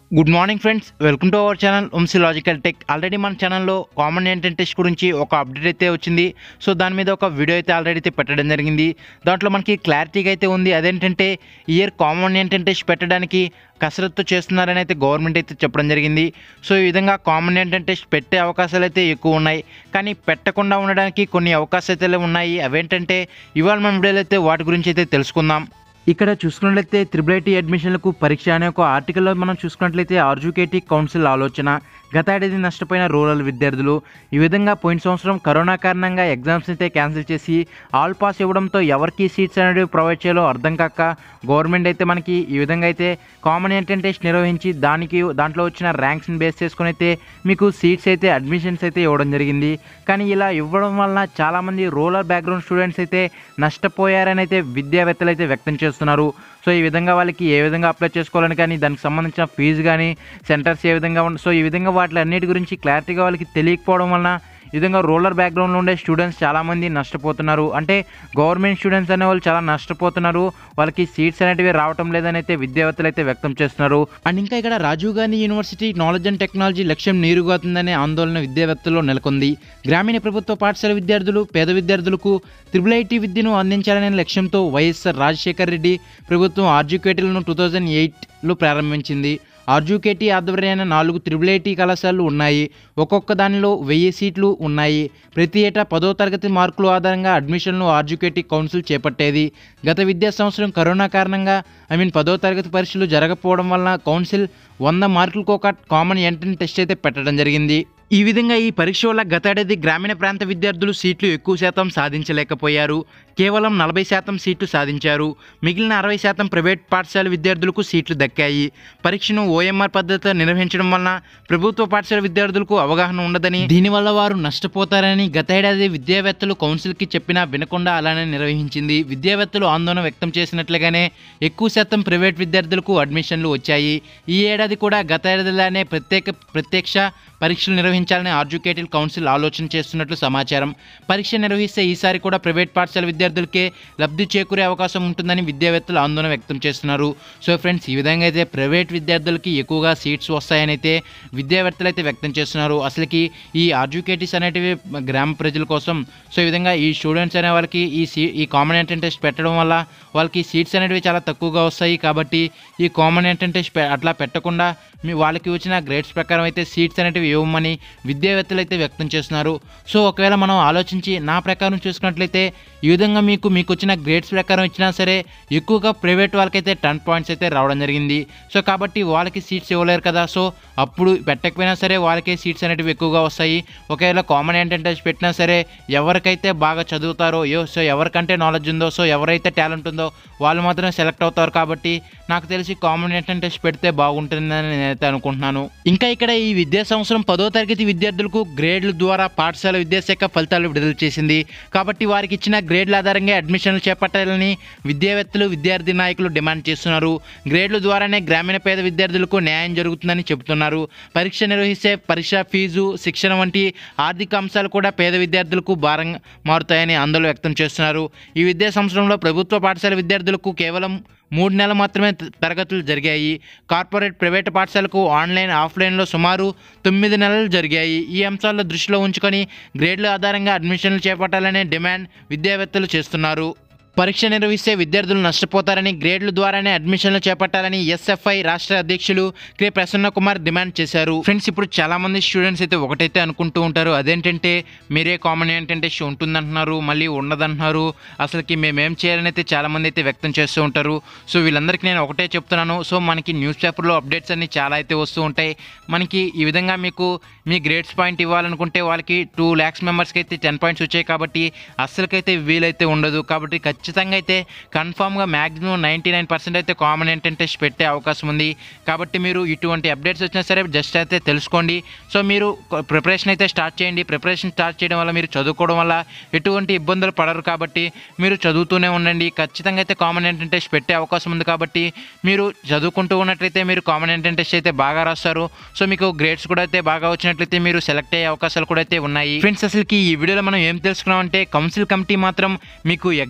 good morning friends welcome to our channel Vamsi logical tech already మన ఛానల్లో common entrance test గురించి ఒక update అయితే వచ్చింది సో దాని మీద ఒక వీడియో అయితే ఆల్రెడీ అయితే పెట్టడం జరిగింది దాంట్లో మనకి క్లారిటీగా అయితే ఉంది అదేంటంటే ఇయర్ కామన్ ఎంట్రెన్స్ టెస్ట్ పెట్టడానికి కసరత్తు చేస్తున్నారని అయితే గవర్నమెంట్ అయితే చెప్పడం జరిగింది సో ఈ విధంగా కామన్ ఎంట్రెన్స్ టెస్ట్ పెట్టే అవకాశాలు అయితే ఎక్కువ ఉన్నాయి కానీ పెట్టకుండా ఉండడానికి కొన్ని అవకాశాలు అయితే ఉన్నాయి అవేంటంటే ఇవాళ మన వీడియోలో అయితే వాటి గురించి అయితే తెలుసుకుందాం ఇక్కడ చూసుకున్నట్లయితే త్రిబుల్ ఐటీ అడ్మిషన్లకు పరీక్ష అనే ఒక ఆర్టికల్లో మనం చూసుకున్నట్లయితే ఆర్జుకేటీ కౌన్సిల్ ఆలోచన గత ఏడాది నష్టపోయిన రూరల్ విద్యార్థులు ఈ విధంగా పోయిన సంవత్సరం కరోనా కారణంగా ఎగ్జామ్స్ అయితే క్యాన్సిల్ చేసి ఆల్ పాస్ ఇవ్వడంతో ఎవరికి సీట్స్ అనేవి ప్రొవైడ్ చేయాలో అర్థం కాక గవర్నమెంట్ అయితే మనకి ఈ విధంగా అయితే కామన్ ఎంట్రన్ టెస్ట్ నిర్వహించి దానికి దాంట్లో వచ్చిన ర్యాంక్స్ని బేస్ చేసుకుని అయితే మీకు సీట్స్ అయితే అడ్మిషన్స్ అయితే ఇవ్వడం జరిగింది కానీ ఇలా ఇవ్వడం వలన చాలామంది రూరల్ బ్యాక్గ్రౌండ్ స్టూడెంట్స్ అయితే నష్టపోయారని అయితే విద్యావేత్తలు అయితే వ్యక్తం చేస్తున్నారు సో ఈ విధంగా వాళ్ళకి ఏ విధంగా అప్లై చేసుకోవాలని కానీ దానికి సంబంధించిన ఫీజు కానీ సెంటర్స్ ఏ విధంగా ఉండ సో ఈ విధంగా వాటి అన్నిటి గురించి క్లారిటీగా వాళ్ళకి తెలియకపోవడం వలన ఈ విధంగా రూరల్ బ్యాక్గ్రౌండ్లో ఉండే స్టూడెంట్స్ చాలామంది నష్టపోతున్నారు అంటే గవర్నమెంట్ స్టూడెంట్స్ అనే వాళ్ళు చాలా నష్టపోతున్నారు వాళ్ళకి సీట్స్ అనేటివి రావటం లేదని అయితే విద్యావేత్తలు అయితే వ్యక్తం చేస్తున్నారు అండ్ ఇంకా ఇక్కడ Rajiv Gandhi university knowledge and technology లక్ష్యం నీరుగాతుందనే ఆందోళన విద్యావేత్తల్లో నెలకొంది గ్రామీణ ప్రభుత్వ పాఠశాల విద్యార్థులు పేద విద్యార్థులకు త్రిబుల్ ఐటీ విద్యను అందించాలనే లక్ష్యంతో వైఎస్ఆర్ రాజశేఖర్ రెడ్డి ప్రభుత్వం ఆర్జుకేటీలను టూ థౌజండ్ ఎయిట్లో ప్రారంభించింది ఆర్జుకేటీ ఆధ్వర్యాన నాలుగు త్రిబుల్ ఐటీ కళాశాలలు ఉన్నాయి ఒక్కొక్క దానిలో వెయ్యి సీట్లు ఉన్నాయి ప్రతి ఏటా పదో తరగతి మార్కుల ఆధారంగా అడ్మిషన్లు ఆర్జుకేటీ కౌన్సిల్ చేపట్టేది గత విద్యా సంవత్సరం కరోనా కారణంగా ఐ మీన్ పదో తరగతి పరీక్షలు జరగకపోవడం వలన కౌన్సిల్ వంద మార్కులకు ఒక కామన్ ఎంట్రన్స్ టెస్ట్ అయితే పెట్టడం జరిగింది ఈ విధంగా ఈ పరీక్ష వల్ల గతేడాది గ్రామీణ ప్రాంత విద్యార్థులు సీట్లు ఎక్కువ శాతం సాధించలేకపోయారు కేవలం నలభై శాతం సీట్లు సాధించారు మిగిలిన అరవై శాతం ప్రైవేట్ పాఠశాల విద్యార్థులకు సీట్లు దక్కాయి పరీక్షను ఓఎంఆర్ పద్ధతిలో నిర్వహించడం వలన ప్రభుత్వ పాఠశాల విద్యార్థులకు అవగాహన ఉండదని దీనివల్ల వారు నష్టపోతారని గతేడాది విద్యావేత్తలు కౌన్సిల్కి చెప్పినా వినకుండా అలానే నిర్వహించింది విద్యావేత్తలు ఆందోళన వ్యక్తం చేసినట్లుగానే ఎక్కువ శాతం ప్రైవేట్ విద్యార్థులకు అడ్మిషన్లు వచ్చాయి ఈ ఏడాది కూడా గత ఏడాదిలానే ప్రత్యేక ప్రత్యక్ష పరీక్షలు నిర్వహించాలని ఆర్జుకేటివ్ కౌన్సిల్ ఆలోచన చేస్తున్నట్లు సమాచారం పరీక్ష నిర్వహిస్తే ఈసారి కూడా ప్రైవేట్ పాఠశాల విద్యార్థులకే లబ్ధి చేకూరే అవకాశం ఉంటుందని విద్యావేత్తలు ఆందోళన వ్యక్తం చేస్తున్నారు సో ఫ్రెండ్స్ ఈ విధంగా అయితే ప్రైవేట్ విద్యార్థులకి ఎక్కువగా సీట్స్ వస్తాయని అయితే విద్యావేత్తలు అయితే వ్యక్తం చేస్తున్నారు అసలుకి ఈ ఆర్జుకేటివ్స్ అనేటివి గ్రామ ప్రజల కోసం సో ఈ విధంగా ఈ స్టూడెంట్స్ అనే వాళ్ళకి ఈ సీ ఈ కామన్ ఎంట్రన్ టెస్ట్ పెట్టడం వల్ల వాళ్ళకి సీట్స్ అనేటివి చాలా తక్కువగా వస్తాయి కాబట్టి ఈ కామన్ ఎంట్రన్ టెస్ట్ పె- అట్లా పెట్టకుండా మీ వాళ్ళకి వచ్చిన గ్రేడ్స్ ప్రకారం అయితే సీట్స్ అనేటివి ఇవ్వమని విద్యావేత్తలు అయితే వ్యక్తం చేస్తున్నారు సో ఒకవేళ మనం ఆలోచించి నా ప్రకారం చూసుకున్నట్లయితే ఈ విధంగా మీకు మీకు వచ్చిన గ్రేడ్స్ ప్రకారం ఇచ్చినా సరే ఎక్కువగా ప్రైవేట్ వాళ్ళకైతే టెన్ పాయింట్స్ అయితే రావడం జరిగింది సో కాబట్టి వాళ్ళకి సీట్స్ ఇవ్వలేరు కదా సో అప్పుడు పెట్టకపోయినా సరే వాళ్ళకే సీట్స్ అనేటివి ఎక్కువగా వస్తాయి ఒకవేళ కామన్ ఏంటంటే పెట్టినా సరే ఎవరికైతే బాగా చదువుతారో యో సో ఎవరికంటే నాలెడ్జ్ ఉందో సో ఎవరైతే టాలెంట్ ఉందో వాళ్ళు మాత్రం సెలెక్ట్ అవుతారు కాబట్టి నాకు తెలిసి కామన్ ఎంట్రన్స్ టెస్ట్ పెడితే బాగుంటుందని నేనైతే అనుకుంటున్నాను ఇంకా ఇక్కడ ఈ విద్యా సంవత్సరం పదో తరగతి విద్యార్థులకు గ్రేడ్ల ద్వారా పాఠశాల విద్యాశాఖ ఫలితాలు విడుదల చేసింది కాబట్టి వారికి ఇచ్చిన గ్రేడ్ల ఆధారంగా అడ్మిషన్లు చేపట్టాలని విద్యావేత్తలు విద్యార్థి నాయకులు డిమాండ్ చేస్తున్నారు గ్రేడ్ల ద్వారానే గ్రామీణ పేద విద్యార్థులకు న్యాయం జరుగుతుందని చెబుతున్నారు పరీక్ష నిర్వహిస్తే పరీక్ష ఫీజు శిక్షణ వంటి ఆర్థిక అంశాలు కూడా పేద విద్యార్థులకు భారంగా మారుతాయని ఆందోళన వ్యక్తం చేస్తున్నారు ఈ విద్యా సంవత్సరంలో ప్రభుత్వ పాఠశాల విద్యార్థులకు కేవలం మూడు నెలలు మాత్రమే త- తరగతులు జరిగాయి కార్పొరేట్ ప్రైవేట్ పాఠశాలకు ఆన్లైన్ ఆఫ్లైన్లో సుమారు తొమ్మిది నెలలు జరిగాయి ఈ అంశాల్లో దృష్టిలో ఉంచుకొని గ్రేడ్ల ఆధారంగా అడ్మిషన్లు చేపట్టాలనే డిమాండ్ విద్యావేత్తలు చేస్తున్నారు పరీక్ష నిర్వహిస్తే విద్యార్థులు నష్టపోతారని గ్రేడ్ల ద్వారానే అడ్మిషన్లు చేపట్టాలని ఎస్ఎఫ్ఐ రాష్ట్ర అధ్యక్షులు కె ప్రసన్న కుమార్ డిమాండ్ చేశారు ఫ్రెండ్స్ ఇప్పుడు చాలా మంది స్టూడెంట్స్ అయితే ఒకటైతే అనుకుంటూ ఉంటారు అదేంటంటే మీరే కామన్ ఏంటంటే షో ఉంటుందంటున్నారు మళ్ళీ ఉండదంటున్నారు అసలుకి మేమేం చేయాలని అయితే చాలా మంది అయితే వ్యక్తం చేస్తూ ఉంటారు సో వీళ్ళందరికీ నేను ఒకటే చెప్తున్నాను సో మనకి న్యూస్ పేపర్లో అప్డేట్స్ అన్ని చాలా అయితే వస్తూ ఉంటాయి మనకి ఈ విధంగా మీకు మీ గ్రేడ్స్ పాయింట్ ఇవ్వాలనుకుంటే వాళ్ళకి టూ ల్యాక్స్ మెంబర్స్కి అయితే టెన్ పాయింట్స్ వచ్చాయి కాబట్టి అస్సలకైతే వీలైతే ఉండదు కాబట్టి ఖచ్చితంగా అయితే కన్ఫామ్గా మ్యాక్సిమం నైంటీ నైన్ పర్సెంట్ అయితే కామన్ ఎంట్రన్ టెస్ట్ పెట్టే అవకాశం ఉంది కాబట్టి మీరు ఇటువంటి అప్డేట్స్ వచ్చినా సరే జస్ట్ అయితే తెలుసుకోండి సో మీరు ప్రిపరేషన్ అయితే స్టార్ట్ చేయండి ప్రిపరేషన్ స్టార్ట్ చేయడం వల్ల మీరు చదువుకోవడం వల్ల ఎటువంటి ఇబ్బందులు పడరు కాబట్టి మీరు చదువుతూనే ఉండండి ఖచ్చితంగా అయితే కామన్ ఎంట్రన్ టెస్ట్ పెట్టే అవకాశం ఉంది కాబట్టి మీరు చదువుకుంటూ ఉన్నట్లయితే మీరు కామన్ ఎంట్రన్ టెస్ట్ అయితే బాగా రాస్తారు సో మీకు గ్రేడ్స్ కూడా అయితే బాగా వచ్చినట్లయితే మీరు సెలెక్ట్ అయ్యే అవకాశాలు కూడా అయితే ఉన్నాయి ఫ్రెండ్స్ అసలుకి ఈ వీడియోలో మనం ఏం తెలుసుకున్నామంటే కౌన్సిల్ కమిటీ మాత్రం మీకు ఎగ్జామ్స్ అనేటివి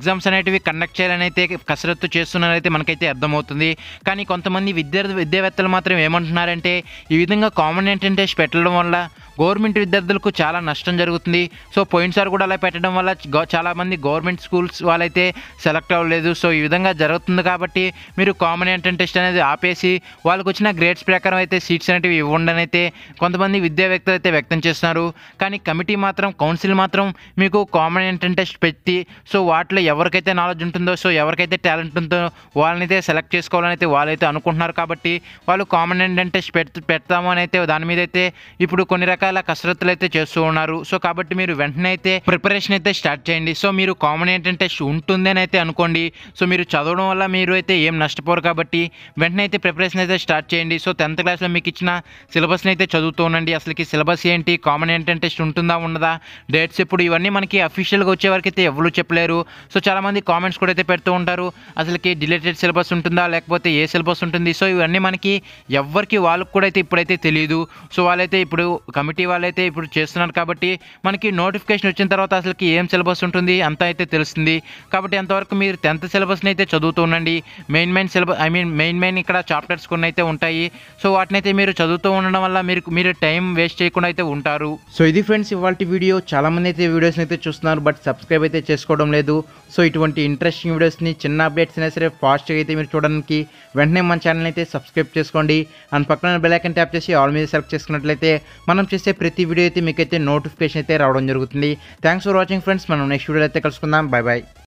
అనేటివి కండక్ట్ చేయాలని అయితే కసరత్తు చేస్తున్నారైతే మనకైతే అర్థమవుతుంది కానీ కొంతమంది విద్యార్థి విద్యావేత్తలు మాత్రం ఏమంటున్నారంటే ఈ విధంగా కామన్ ఎంట్రన్స్ టెస్ట్ పెట్టడం వల్ల గవర్నమెంట్ విద్యార్థులకు చాలా నష్టం జరుగుతుంది సో పోయినసారి కూడా అలా పెట్టడం వల్ల గవ- చాలామంది గవర్నమెంట్ స్కూల్స్ వాళ్ళైతే సెలెక్ట్ అవ్వలేదు సో ఈ విధంగా జరుగుతుంది కాబట్టి మీరు కామన్ ఎంట్రన్స్ టెస్ట్ అనేది ఆపేసి వాళ్ళకు వచ్చిన గ్రేడ్స్ ప్రకారం అయితే సీట్స్ అనేటివి ఇవ్వండి అని అయితే కొంతమంది విద్యావేత్తలు అయితే వ్యక్తం చేస్తున్నారు కానీ కమిటీ మాత్రం కౌన్సిల్ మాత్రం మీకు కామన్ ఎంట్రన్స్ టెస్ట్ పెట్టి సో వాటిలో ఎవరికైతే నాలెడ్జ్ ఉంటుందో సో ఎవరికైతే టాలెంట్ ఉందో వాళ్ళనైతే సెలెక్ట్ చేసుకోవాలని అయితే వాళ్ళైతే అనుకుంటున్నారు కాబట్టి వాళ్ళు కామన్ ఎంట్రన్స్ టెస్ట్ పెట్ పెడతాము అని అయితే దాని మీద అయితే ఇప్పుడు కొన్ని రకాల కసరత్తులు అయితే చేస్తూ ఉన్నారు సో కాబట్టి మీరు వెంటనే అయితే ప్రిపరేషన్ అయితే స్టార్ట్ చేయండి సో మీరు కామన్ ఎంట్రన్స్ టెస్ట్ ఉంటుంది అని అయితే అనుకోండి సో మీరు చదవడం వల్ల మీరు అయితే ఏం నష్టపోరు కాబట్టి వెంటనే అయితే ప్రిపరేషన్ అయితే స్టార్ట్ చేయండి సో టెన్త్ క్లాస్లో మీకు ఇచ్చిన సిలబస్ని అయితే చదువుతూ ఉండండి అసలుకి సిలబస్ ఏంటి కామన్ ఎంట్రన్స్ టెస్ట్ ఉంటుందా ఉండదా డేట్స్ ఎప్పుడు ఇవన్నీ మనకి అఫీషియల్గా వచ్చే వరకు అయితే ఎవరు చెప్పలేరు సో చాలామంది కామెంట్స్ కూడా అయితే పెడుతూ ఉంటారు అసలుకి డిలేటెడ్ సిలబస్ ఉంటుందా లేకపోతే ఏ సిలబస్ ఉంటుంది సో ఇవన్నీ మనకి ఎవరికి వాళ్ళకి కూడా అయితే ఇప్పుడైతే తెలియదు సో వాళ్ళైతే ఇప్పుడు కమిటీ వాళ్ళైతే ఇప్పుడు చేస్తున్నారు కాబట్టి మనకి నోటిఫికేషన్ వచ్చిన తర్వాత అసలుకి ఏం సిలబస్ ఉంటుంది అంతా అయితే తెలుస్తుంది కాబట్టి అంతవరకు మీరు టెన్త్ సిలబస్ని అయితే చదువుతూ ఉండండి main main syllabus I mean main main ఇక్కడ చాప్టర్స్ కొన్ని అయితే ఉంటాయి సో వాటిని అయితే మీరు చదువుతూ ఉండడం వల్ల మీరు మీరు టైం వేస్ట్ చేయకుండా అయితే ఉంటారు సో ఇది ఫ్రెండ్స్ ఇవాళ వీడియో చాలా మంది అయితే వీడియోస్ని అయితే చూస్తున్నారు బట్ సబ్స్క్రైబ్ అయితే చేసుకోవడం లేదు సో ఇటువంటి ఇంట్రెస్టింగ్ వీడియోస్ని చిన్న అప్డేట్స్ అయినా సరే ఫాస్ట్గా అయితే మీరు చూడడానికి వెంటనే మన ఛానల్ అయితే సబ్స్క్రైబ్ చేసుకోండి అండ్ పక్కన బెల్ ఐకన్ ట్యాప్ చేసి ఆల్ మీద సెలెక్ట్ చేసుకున్నట్లయితే మనం చేసే ప్రతి వీడియో అయితే మీకైతే నోటిఫికేషన్ అయితే రావడం జరుగుతుంది థ్యాంక్స్ ఫర్ వాచింగ్ ఫ్రెండ్స్ మనం నెక్స్ట్ వీడియో అయితే కలుసుకుందాం బాయ్ బాయ్